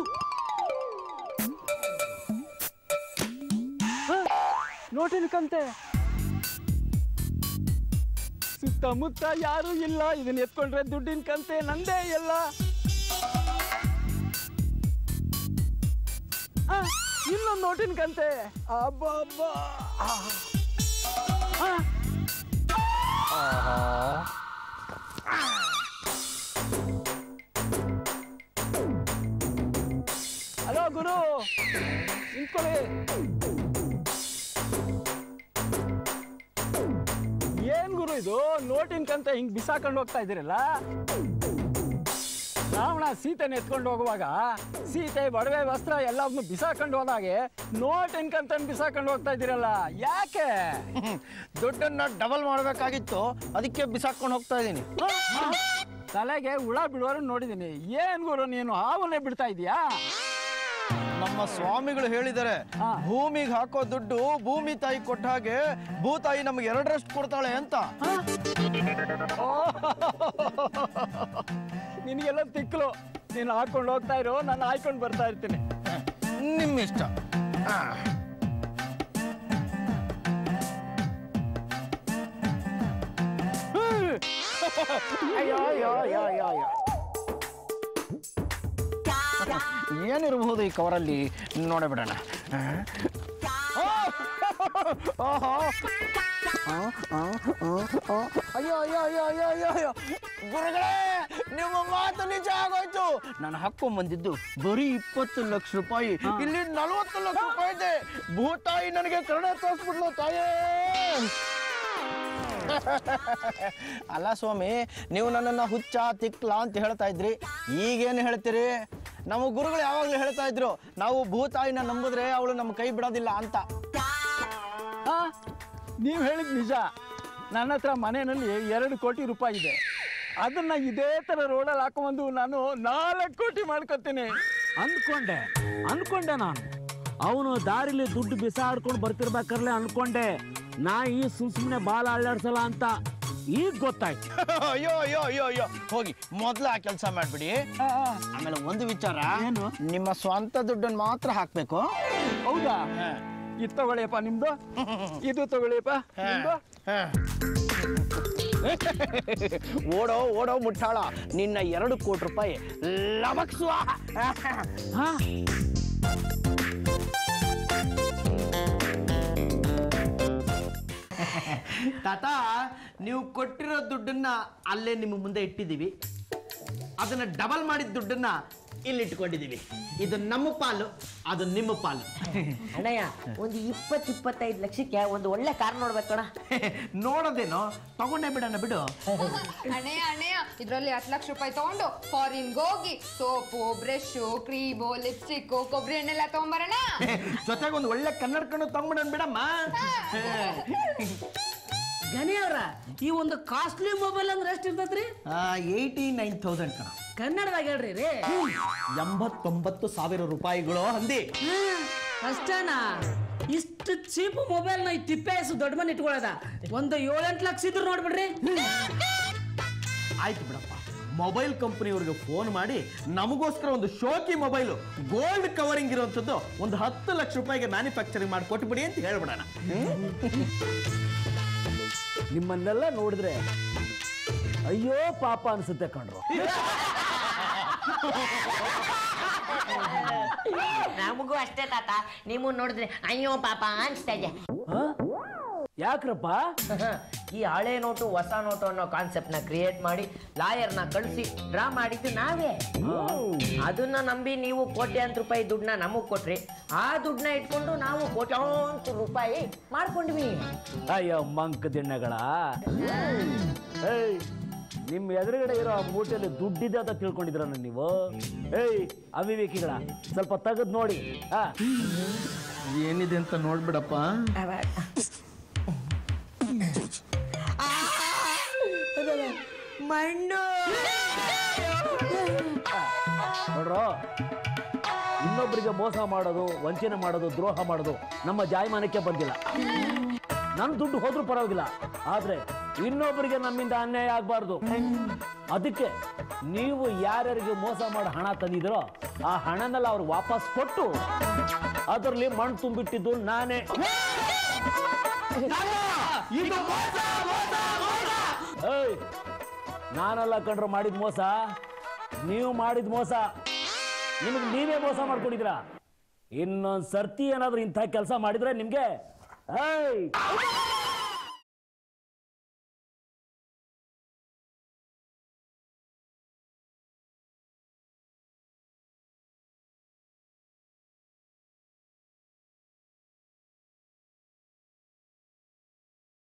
ಹ? ನೋಟಿನ ಕಂತೆ ಸುತ್ತಮುತ್ತ ಯಾರು ಇಲ್ಲ ಇದನ್ನ ಎತ್ಕೊಂಡ್ರೆ ದುಡ್ಡಿನ ಕಂತೆ ನಂದೇ ಎಲ್ಲ ಆ, ಇನ್ನೊಂದು ನೋಟಿನ ಕಂತೆ ಅಬ್ಬಾ ಅಬ್ಬಾ ಆ. ಆ. ಹಲೋ ಗುರು ನಿಂತ್ಕೊಳ್ಳಿ ಏನ್ ಗುರು ಇದು ನೋಟಿನ್ಕಂತ ಹಿಂಗ್ ಬಿಸಾಕೊಂಡು ಹೋಗ್ತಾ ಇದ್ದೀರಲ್ಲ ರಾವಣ ಸೀತೆನ ಎತ್ಕೊಂಡು ಹೋಗುವಾಗ ಸೀತೆ ಒಡವೆ ವಸ್ತ್ರ ಎಲ್ಲವನ್ನು ಬಿಸಾಕೊಂಡು ಹೋದಾಗೆ ನೋಟಿನ್ಕಂತ ಬಿಸಾಕೊಂಡು ಹೋಗ್ತಾ ಇದ್ದೀರಲ್ಲ ಯಾಕೆ ದುಡ್ಡನ್ನ ಡಬಲ್ ಮಾಡ್ಬೇಕಾಗಿತ್ತು ಅದಕ್ಕೆ ಬಿಸಾಕೊಂಡು ಹೋಗ್ತಾ ಇದೀನಿ ತಲೆಗೆ ಹುಳ ಬಿಡುವರು ನೋಡಿದ್ದೀನಿ ಏನ್ ಗುರು ನೀನು ಹಾವನ್ನೇ ಬಿಡ್ತಾ ಇದೀಯಾ ನಮ್ಮ ಸ್ವಾಮಿಗಳು ಹೇಳಿದ್ದಾರೆ ಹಾ. ಭೂಮಿಗೆ ಹಾಕೋ ದುಡ್ಡು ಭೂಮಿ ತಾಯಿ ಕೊಟ್ಟ ಹಾಗೆ ಭೂತಾಯಿ ನಮ್ಗೆ ಎರಡರಷ್ಟು ಕೊಡ್ತಾಳೆ ಅಂತ ನಿನಗೆಲ್ಲ ತಿಕ್ಕಲು ನೀನು ಹಾಕೊಂಡು ಹೋಗ್ತಾ ಇರೋ ನಾನು ಹಾಕೊಂಡು ಬರ್ತಾ ಇರ್ತೀನಿ ನಿಮ್ಮ ಇಷ್ಟ ಆ. ಅಯ್ಯೋ ಅಯ್ಯೋ ಅಯ್ಯೋ ಅಯ್ಯೋ ಅಯ್ಯೋ ಏನಿರಬಹುದು ಈ ಕವರಲ್ಲಿ ನೋಡೇ ಬಿಡೋಣ ಆ? ಓಹೋ. ಆ, ಆ, ಆ, ಆ. ಅಯ್ಯೋ ಅಯ್ಯೋ ಅಯ್ಯೋ ಅಯ್ಯೋ ಅಯ್ಯೋ ಅಯ್ಯೋ ಗುರುಗಳೇ ನಿಮ್ಮ ಮಾತು ನಿಜ ಆಗೋಯ್ತು ನಾನು ಹಾಕೊಂಡ್ ಬಂದಿದ್ದು ಬರೀ ಇಪ್ಪತ್ತು ಲಕ್ಷ ರೂಪಾಯಿ ಇಲ್ಲಿ ನಲವತ್ತು ಲಕ್ಷ ರೂಪಾಯಿ ಇದೆ ಭೂತಾಯಿ ನನಗೆ ಕರುಣೆ ತೋರಿಸ್ಬಿಡ್ಲು ತಾಯೇ ಅಲ್ಲ ಸ್ವಾಮಿ ನೀವು ನನ್ನನ್ನು ಹುಚ್ಚ ತಿಕ್ಲ ಅಂತ ಹೇಳ್ತಾ ಇದ್ರಿ ಈಗೇನು ಹೇಳ್ತೀರಿ ನಮ್ಮ ಗುರುಗಳು ಯಾವಾಗಲೂ ಹೇಳ್ತಾ ಇದ್ರು ನಾವು ಭೂತಾಯಿನ ನಂಬಿದ್ರೆ ಅವಳು ನಮ್ಮ ಕೈ ಬಿಡೋದಿಲ್ಲ ಅಂತ ಆ, ನೀವು ಹೇಳಿದ್ ನಿಜ ನನ್ನ ಹತ್ರ ಮನೆಯಲ್ಲಿ ಎರಡು ಕೋಟಿ ರೂಪಾಯಿ ಇದೆ ಅದನ್ನ ಇದೇ ತರ ರೋಡಲ್ಲಿ ಹಾಕೊಂಡ್ಬಂದು ನಾನು ನಾಲ್ಕು ಕೋಟಿ ಮಾಡ್ಕೊತೀನಿ ಅಂದ್ಕೊಂಡೆ ಅನ್ಕೊಂಡೆ ನಾನು ಅವನು ದಾರಿಲಿ ದುಡ್ಡು ಬಿಸಾಡ್ಕೊಂಡು ಬರ್ತಿರ್ಬೇಕಾರ್ಲೆ ಅನ್ಕೊಂಡೆ ನಾ ಈ ಸುಮ್ ಸುಮ್ಮನೆ ಬಾಲ ಅಳ್ಳಾಡ್ಸಲ್ಲ ಅಂತ ಈಗ ಗೊತ್ತಾಯ್ತು ಅಯ್ಯೋ ಅಯ್ಯೋ ಅಯ್ಯೋ ಅಯ್ಯೋ ಹೋಗಿ ಮೊದ್ಲು ಆ ಕೆಲಸ ಮಾಡ್ಬಿಡಿ ಆ, ಆ, ಆಮೇಲೆ ಒಂದು ವಿಚಾರ ಏನು? ನಿಮ್ಮ ಸ್ವಂತ ದುಡ್ಡನ್ನು ಮಾತ್ರ ಹಾಕ್ಬೇಕು ಹೌದಾ ಇದು ತಗೊಳ್ಳಿಯಪ್ಪ ನಿಮ್ದು ಇದು ತಗೊಳ್ಳಿಯಪ್ಪ ನಿಮ್ದು ಓಡೋ ಓಡೋ ಮುಟ್ಟಾಳ ನಿನ್ನ ಎರಡು ಕೋಟಿ ರೂಪಾಯಿ ಲಮಕ್ಸುವ ಹಾ ತಾತ ನೀವು ಕೊಟ್ಟಿರೋ ದುಡ್ಡನ್ನ ಅಲ್ಲೇ ನಿಮ್ಮ ಮುಂದೆ ಇಟ್ಟಿದ್ದೀವಿ ಅದನ್ನ ಡಬಲ್ ಮಾಡಿದ ದುಡ್ಡನ್ನ ಇಲ್ಲಿ ಇಟ್ಕೊಂಡಿದ್ದೀವಿ ಇದು ನಮ್ಮ ಪಾಲು ಅದು ನಿಮ್ಮ ಪಾಲು ಅಣ್ಣಯ್ಯ ಒಂದು ಇಪ್ಪತ್ತು ಇಪ್ಪತ್ತೈದು ಲಕ್ಷಕ್ಕೆ ಒಂದು ಒಳ್ಳೆ ಕಾರ್ ನೋಡ್ಬೇಕಣ್ಣ ನೋಡೋದೇನೋ ತಗೊಂಡೇ ಬಿಡೋಣ ಬಿಡು ಅಣ್ಣಯ್ಯ ಅಣ್ಣಯ್ಯ ಇದ್ರಲ್ಲಿ ಹತ್ತು ಲಕ್ಷ ರೂಪಾಯಿ ತಗೊಂಡು ಫಾರಿನ್ಗೆ ಹೋಗಿ ಸೋಪು ಬ್ರಷು ಕ್ರೀಮು ಲಿಪ್ಸ್ಟಿಕ್ ಕೊಬ್ಬರಿ ಎಣ್ಣೆಲ್ಲ ತಗೊಂಬರೋಣ ಜೊತೆಗೆ ಒಂದು ಒಳ್ಳೆ ಕನ್ನಡಕನು ತಗೊಂಬಿಡೋಣ ಬಿಡಮ್ಮ ಗಣಿಯವ್ರ ಈ ಒಂದು ಕಾಸ್ಟ್ಲಿ ಮೊಬೈಲ್ ಅಂದ್ರೆ ಎಷ್ಟು ಇರ್ತೈತ್ರಿ ಏಯ್ಟಿ ನೈನ್ ತೌಸಂಡ್ ಕಣ ಕನ್ನಡದಾಗ ಹೇಳ್ರಿ ರೀ ಎಂಬತ್ತೊಂಬತ್ತು ಸಾವಿರ ರೂಪಾಯಿಗಳು ಅಂದಿ ಅಷ್ಟೇನಾ ಇಷ್ಟು ಚೀಪ್ ಮೊಬೈಲ್ ನ ಈ ತಿಪ್ಪೆ ಹೆಸು ದೊಡ್ಡ ಮನೆ ಇಟ್ಕೊಳ್ಳೋದ ಒಂದು ಏಳೆಂಟು ಲಕ್ಷ ಇದ್ರು ನೋಡ್ಬಿಡ್ರಿ ಆಯ್ತು ಬಿಡಪ್ಪ ಮೊಬೈಲ್ ಕಂಪನಿಯವ್ರಿಗೆ ಫೋನ್ ಮಾಡಿ ನಮಗೋಸ್ಕರ ಒಂದು ಶೋಕಿ ಮೊಬೈಲು ಗೋಲ್ಡ್ ಕವರಿಂಗ್ ಇರುವಂಥದ್ದು ಒಂದು ಹತ್ತು ಲಕ್ಷ ರೂಪಾಯಿಗೆ ಮ್ಯಾನುಫ್ಯಾಕ್ಚರಿಂಗ್ ಮಾಡಿ ಕೊಟ್ಬಿಡಿ ಅಂತ ಹೇಳ್ಬಿಡೋಣ ನಿಮ್ಮನ್ನೆಲ್ಲ ನೋಡಿದ್ರೆ ಅಯ್ಯೋ ಪಾಪ ಅನ್ಸುತ್ತೆ ಕಣ್ರು ನಮಗೂ ಅಷ್ಟೇ ತಾತ ನೀವು ನೋಡಿದ್ರೆ ಅಯ್ಯೋ ಪಾಪ ಅನ್ಸ್ತಾ ಇದೆ ಹ? ಯಾಕ್ರಪ್ಪ ಈ ಹಳೆ ನೋಟು ಹೊಸ ನೋಟು ಅನ್ನೋ ಕಾನ್ಸೆಪ್ಟ್ ನ ಕ್ರಿಯೇಟ್ ಮಾಡಿ ಲಾಯರ್ ನ ಕಳಿಸಿ ಡ್ರಾ ಮಾಡಿದ್ದು ನಾವೇ ಅದನ್ನ ನಂಬಿ ನೀವು ಕೋಟ್ಯಾಂತರ ರೂಪಾಯಿ ದುಡ್ಡನ್ನ ನಮಗ್ ಕೊಟ್ರಿ ಆ ದುಡ್ಡನ್ನ ಇಟ್ಕೊಂಡು ನಾವು ಕೋಟ್ಯಾಂತರ ರೂಪಾಯಿ ಮಾಡ್ಕೊಂಡ್ವಿ ಅಯ್ಯೋ ಮಂಕ್ ದಿಣ್ಣಗಳ ಏಯ್ ನಿಮ್ಮ ಎದುರುಗಡೆ ಇರೋ ಆ ಮೂಟೆಯಲ್ಲಿ ದುಡ್ಡಿದೆ ಅಂತ ತಿಳ್ಕೊಂಡಿದ್ರ ನೀವು ಏಯ್ ಅವಿವೇಕಿಗಳ ಸ್ವಲ್ಪ ತೆಗೆದು ನೋಡಿ ಆ ಏನಿದೆ ಅಂತ ನೋಡ್ಬಿಡಪ್ಪ ಮಣ್ಣು ನೋಡ್ರೋ ಇನ್ನೊಬ್ಬರಿಗೆ ಮೋಸ ಮಾಡೋದು ವಂಚನೆ ಮಾಡೋದು ದ್ರೋಹ ಮಾಡೋದು ನಮ್ಮ ಜಾಯಮಾನಕ್ಕೆ ಬಂದಿಲ್ಲ ನನ್ನ ದುಡ್ಡು ಹೋದ್ರೂ ಪರವಾಗಿಲ್ಲ ಆದ್ರೆ ಇನ್ನೊಬ್ಬರಿಗೆ ನಮ್ಮಿಂದ ಅನ್ಯಾಯ ಆಗಬಾರ್ದು ಅದಕ್ಕೆ ನೀವು ಯಾರ್ಯಾರಿಗೆ ಮೋಸ ಮಾಡಿ ಹಣ ತಂದಿದ್ರೋ ಆ ಹಣನೆಲ್ಲ ಅವ್ರು ವಾಪಸ್ ಕೊಟ್ಟು ಅದರಲ್ಲಿ ಮಣ್ಣು ತುಂಬಿಟ್ಟಿದ್ದು ನಾನೇ ಏಯ್ ನಾನಲ್ಲ ಕಂಡ್ರು ಮಾಡಿದ ಮೋಸ ನೀವು ಮಾಡಿದ ಮೋಸ ನಿಮಗೆ ನೀವೇ ಮೋಸ ಮಾಡ್ಕೊಂಡಿದ್ದೀರಾ ಇನ್ನೊಂದ್ ಸರ್ತಿ ಏನಾದ್ರೂ ಇಂಥ ಕೆಲಸ ಮಾಡಿದ್ರೆ ನಿಮ್ಗೆ ಏಯ್